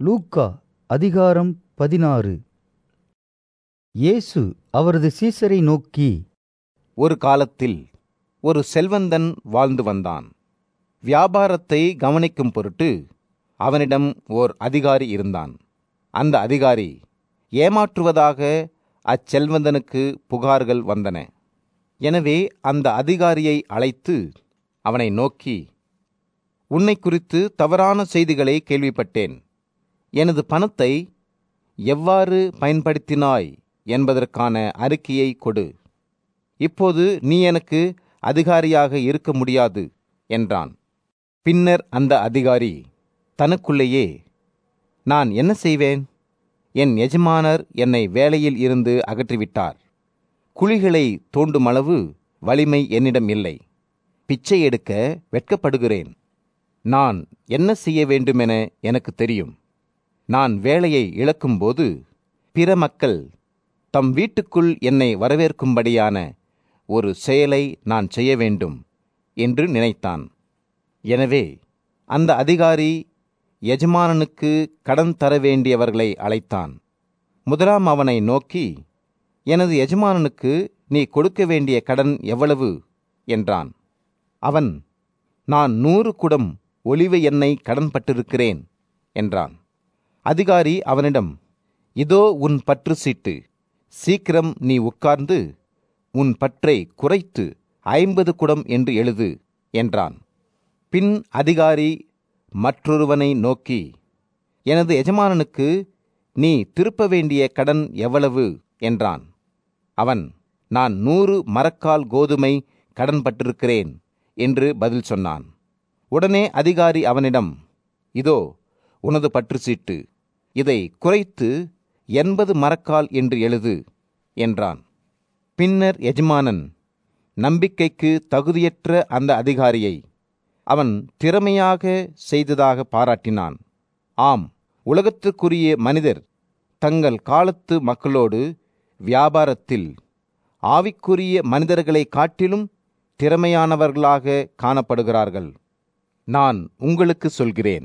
லூக்கா அதிகாரம் பதினாறு இயேசு அவரது சீசரை நோக்கி ஒரு காலத்தில் ஒரு செல்வந்தன் வாழ்ந்து வந்தான் வியாபாரத்தை கவனிக்கும் பொருட்டு அவனிடம் ஓர் அதிகாரி இருந்தான் அந்த அதிகாரி ஏமாற்றுவதாக அச்செல்வந்தனுக்கு புகார்கள் வந்தன எனவே அந்த அதிகாரியை அழைத்து அவனை நோக்கி உன்னை குறித்து தவறான செய்திகளை கேள்விப்பட்டேன் எனது பணத்தை எவ்வாறு பயன்படுத்தினாய் என்பதற்கான அறிக்கையை கொடு இப்போது நீ எனக்கு அதிகாரியாக இருக்க முடியாது என்றான் பின்னர் அந்த அதிகாரி தனக்குள்ளேயே நான் என்ன செய்வேன் என் எஜமானர் என்னை வேலையில் இருந்து அகற்றிவிட்டார் குழிகளை தோண்டும் அளவு வலிமை என்னிடம் இல்லை பிச்சை எடுக்க வெட்கப்படுகிறேன் நான் என்ன செய்ய வேண்டுமென எனக்கு தெரியும் நான் வேலையை இழக்கும்போது பிற மக்கள் தம் வீட்டுக்குள் என்னை வரவேற்கும்படியான ஒரு செயலை நான் செய்ய வேண்டும் என்று நினைத்தான் எனவே அந்த அதிகாரி எஜமானனுக்கு கடன் தர வேண்டியவர்களை அழைத்தான் முதலாம் அவனை நோக்கி எனது எஜமானனுக்கு நீ கொடுக்க வேண்டிய கடன் எவ்வளவு என்றான் அவன் நான் நூறு குடம் ஒலிவ எண்ணெய் கடன்பட்டிருக்கிறேன் என்றான் அதிகாரி அவனிடம் இதோ உன் பற்று சீட்டு சீக்கிரம் நீ உட்கார்ந்து உன் பற்றை குறைத்து ஐம்பது குடம் என்று எழுது என்றான் பின் அதிகாரி மற்றொருவனை நோக்கி எனது எஜமானனுக்கு நீ திருப்ப வேண்டிய கடன் எவ்வளவு என்றான் அவன் நான் நூறு மரக்கால் கோதுமை கடன்பட்டிருக்கிறேன் என்று பதில் சொன்னான் உடனே அதிகாரி அவனிடம் இதோ உனது பற்று சீட்டு இதை குறைத்து எண்பது மரக்கால் என்று எழுது என்றான் பின்னர் எஜமானன் நம்பிக்கைக்கு தகுதியற்ற அந்த அதிகாரியை அவன் திறமையாக செய்ததாக பாராட்டினான் ஆம் உலகத்துக்குரிய மனிதர் தங்கள் காலத்து மக்களோடு வியாபாரத்தில் ஆவிக்குரிய மனிதர்களை காட்டிலும் திறமையானவர்களாக காணப்படுகிறார்கள் நான் உங்களுக்கு சொல்கிறேன்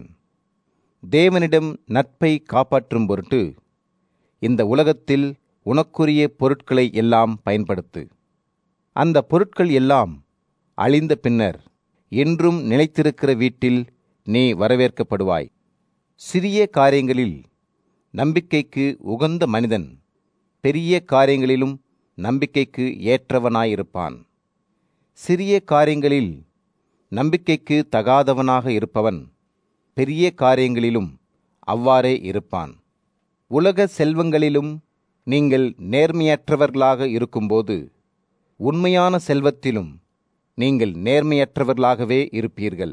தேவனிடம் நட்பை காப்பாற்றும் பொருட்டு இந்த உலகத்தில் உனக்குரிய பொருட்களை எல்லாம் பயன்படுத்து அந்த பொருட்கள் எல்லாம் அழிந்த பின்னர் என்றும் நிலைத்திருக்கிற வீட்டில் நீ வரவேற்கப்படுவாய் சிறிய காரியங்களில் நம்பிக்கைக்கு உகந்த மனிதன் பெரிய காரியங்களிலும் நம்பிக்கைக்கு ஏற்றவனாயிருப்பான் சிறிய காரியங்களில் நம்பிக்கைக்கு தகாதவனாக இருப்பவன் பெரிய காரியங்களிலும் அவ்வாறே இருப்பான் உலக செல்வங்களிலும் நீங்கள் நேர்மையற்றவர்களாக இருக்கும்போது உண்மையான செல்வத்திலும் நீங்கள் நேர்மையற்றவர்களாகவே இருப்பீர்கள்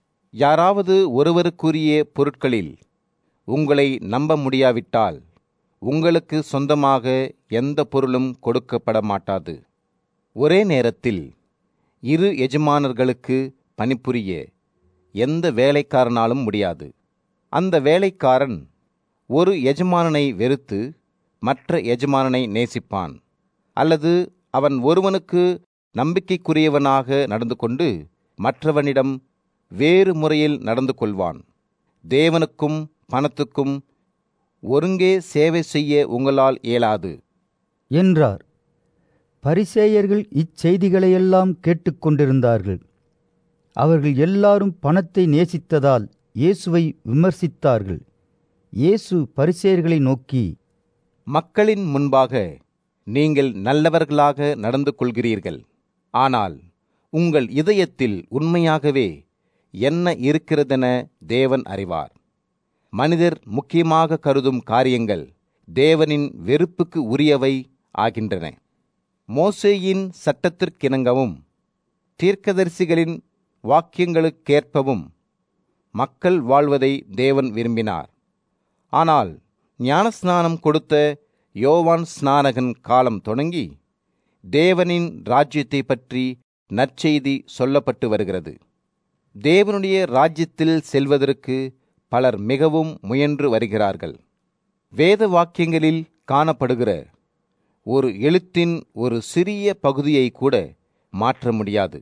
யாராவது ஒருவருக்குரிய பொருட்களில் உங்களை நம்ப முடியாவிட்டால் உங்களுக்கு சொந்தமாக எந்த பொருளும் கொடுக்கப்பட மாட்டாது ஒரே நேரத்தில் இரு எஜமானர்களுக்கு பணிபுரிய எந்த வேலைக்காரனாலும் முடியாது அந்த வேலைக்காரன் ஒரு எஜமானனை வெறுத்து மற்ற எஜமானனை நேசிப்பான் அல்லது அவன் ஒருவனுக்கு நம்பிக்கைக்குரியவனாக நடந்து கொண்டு மற்றவனிடம் வேறு முறையில் நடந்து கொள்வான் தேவனுக்கும் பணத்துக்கும் ஒருங்கே சேவை செய்ய உங்களால் இயலாது என்றார் பரிசேயர்கள் இச்செய்திகளையெல்லாம் கேட்டுக்கொண்டிருந்தார்கள் அவர்கள் எல்லாரும் பணத்தை நேசித்ததால் இயேசுவை விமர்சித்தார்கள் இயேசு பரிசேயர்களை நோக்கி மக்களின் முன்பாக நீங்கள் நல்லவர்களாக நடந்து கொள்கிறீர்கள் ஆனால் உங்கள் இதயத்தில் உண்மையாகவே என்ன இருக்கிறதென தேவன் அறிவார் மனிதர் முக்கியமாக கருதும் காரியங்கள் தேவனின் வெறுப்புக்கு உரியவை ஆகின்றன மோசேயின் சட்டத்திற்கிணங்கவும் தீர்க்கதரிசிகளின் வாக்கியங்களுக்கேற்பவும் மக்கள் வாழ்வதை தேவன் விரும்பினார் ஆனால் ஞானஸ்நானம் கொடுத்த யோவான் ஸ்நானகன் காலம் தொடங்கி தேவனின் ராஜ்யத்தை பற்றி நற்செய்தி சொல்லப்பட்டு வருகிறது தேவனுடைய ராஜ்யத்தில் செல்வதற்கு பலர் மிகவும் முயன்று வருகிறார்கள் வேத வாக்கியங்களில் காணப்படுகிற ஒரு எழுத்தின் ஒரு சிறிய பகுதியை கூட மாற்ற முடியாது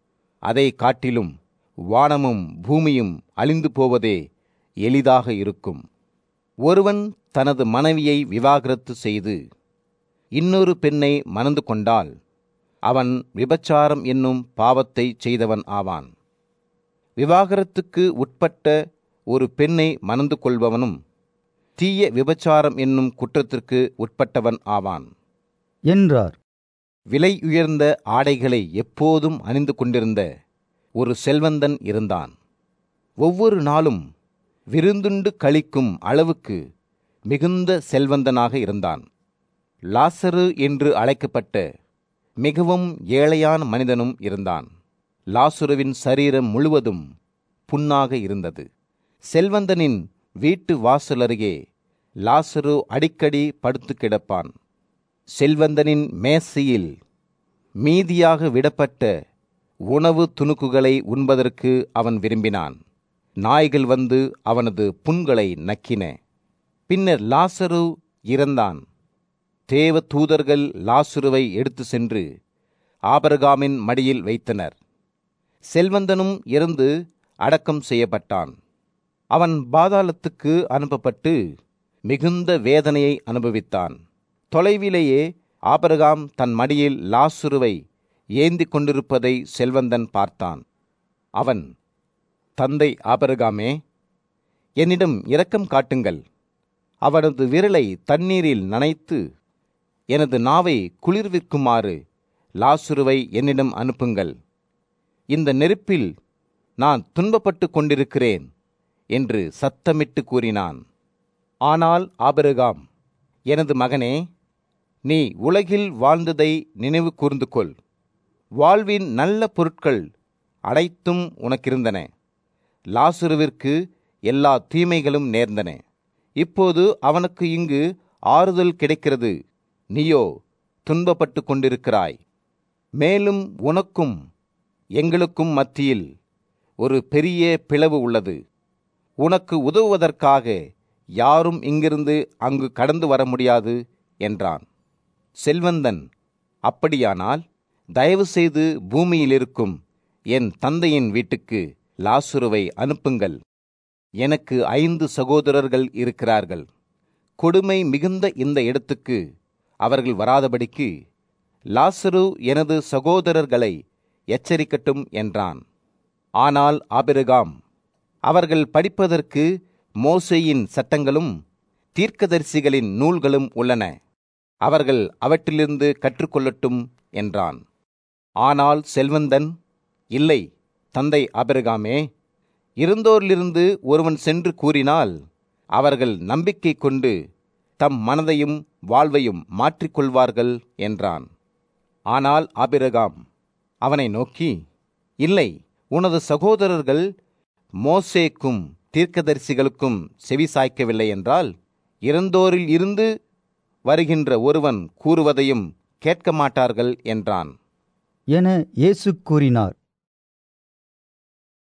அதை காட்டிலும் வானமும் பூமியும் அழிந்து போவதே எளிதாக இருக்கும் ஒருவன் தனது மனைவியை விவாகரத்து செய்து இன்னொரு பெண்ணை மணந்து கொண்டால் அவன் விபச்சாரம் என்னும் பாவத்தை செய்தவன் ஆவான் விவாகரத்துக்கு உட்பட்ட ஒரு பெண்ணை மணந்து கொள்பவனும் தீய விபச்சாரம் என்னும் குற்றத்திற்கு உட்பட்டவன் ஆவான் என்றார் விலை உயர்ந்த ஆடைகளை எப்போதும் அணிந்து கொண்டிருந்த ஒரு செல்வந்தன் இருந்தான் ஒவ்வொரு நாளும் விருந்துண்டு கழிக்கும் அளவுக்கு மிகுந்த செல்வந்தனாக இருந்தான் லாசரு என்று அழைக்கப்பட்ட மிகவும் ஏழையான மனிதனும் இருந்தான் லாசுருவின் சரீரம் முழுவதும் புண்ணாக இருந்தது செல்வந்தனின் வீட்டு வாசல் அருகே லாசரு அடிக்கடி படுத்து கிடப்பான் செல்வந்தனின் மேசையில் மீதியாக விடப்பட்ட உணவு துணுக்குகளை உண்பதற்கு அவன் விரும்பினான் நாய்கள் வந்து அவனது புண்களை நக்கின பின்னர் லாசரு இறந்தான் தேவ தூதர்கள் லாசுருவை எடுத்து சென்று ஆபரகாமின் மடியில் வைத்தனர் செல்வந்தனும் இறந்து அடக்கம் செய்யப்பட்டான் அவன் பாதாளத்துக்கு அனுப்பப்பட்டு மிகுந்த வேதனையை அனுபவித்தான் தொலைவிலேயே ஆபரகாம் தன் மடியில் லாசுருவை ஏந்தி கொண்டிருப்பதை செல்வந்தன் பார்த்தான் அவன் தந்தை ஆபரகாமே என்னிடம் இரக்கம் காட்டுங்கள் அவனது விரலை தண்ணீரில் நனைத்து எனது நாவை குளிர்விக்குமாறு லாசுருவை என்னிடம் அனுப்புங்கள் இந்த நெருப்பில் நான் துன்பப்பட்டு கொண்டிருக்கிறேன் என்று சத்தமிட்டு கூறினான் ஆனால் ஆபரகாம் எனது மகனே நீ உலகில் வாழ்ந்ததை நினைவு கூர்ந்து கொள் வாழ்வின் நல்ல பொருட்கள் அனைத்தும் உனக்கிருந்தன லாசுருவிற்கு எல்லா தீமைகளும் நேர்ந்தன இப்போது அவனுக்கு இங்கு ஆறுதல் கிடைக்கிறது நீயோ துன்பப்பட்டு கொண்டிருக்கிறாய் மேலும் உனக்கும் எங்களுக்கும் மத்தியில் ஒரு பெரிய பிளவு உள்ளது உனக்கு உதவுவதற்காக யாரும் இங்கிருந்து அங்கு கடந்து வர முடியாது என்றான் செல்வந்தன் அப்படியானால் தயவு செய்து பூமியில் இருக்கும் என் தந்தையின் வீட்டுக்கு லாசுருவை அனுப்புங்கள் எனக்கு ஐந்து சகோதரர்கள் இருக்கிறார்கள் கொடுமை மிகுந்த இந்த இடத்துக்கு அவர்கள் வராதபடிக்கு லாசரு எனது சகோதரர்களை எச்சரிக்கட்டும் என்றான் ஆனால் ஆபிரகாம் அவர்கள் படிப்பதற்கு மோசேயின் சட்டங்களும் தீர்க்கதரிசிகளின் நூல்களும் உள்ளன அவர்கள் அவற்றிலிருந்து கற்றுக்கொள்ளட்டும் என்றான் ஆனால் செல்வந்தன் இல்லை தந்தை ஆபிரகாமே இருந்தோரிலிருந்து ஒருவன் சென்று கூறினால் அவர்கள் நம்பிக்கை கொண்டு தம் மனதையும் வாழ்வையும் மாற்றிக்கொள்வார்கள் என்றான் ஆனால் ஆபிரகாம் அவனை நோக்கி இல்லை உனது சகோதரர்கள் மோசேக்கும் தீர்க்கதரிசிகளுக்கும் செவி சாய்க்கவில்லை என்றால் இறந்தோரில் இருந்து வருகின்ற ஒருவன் கூறுவதையும் கேட்க மாட்டார்கள் என்றான் என இயேசு கூறினார்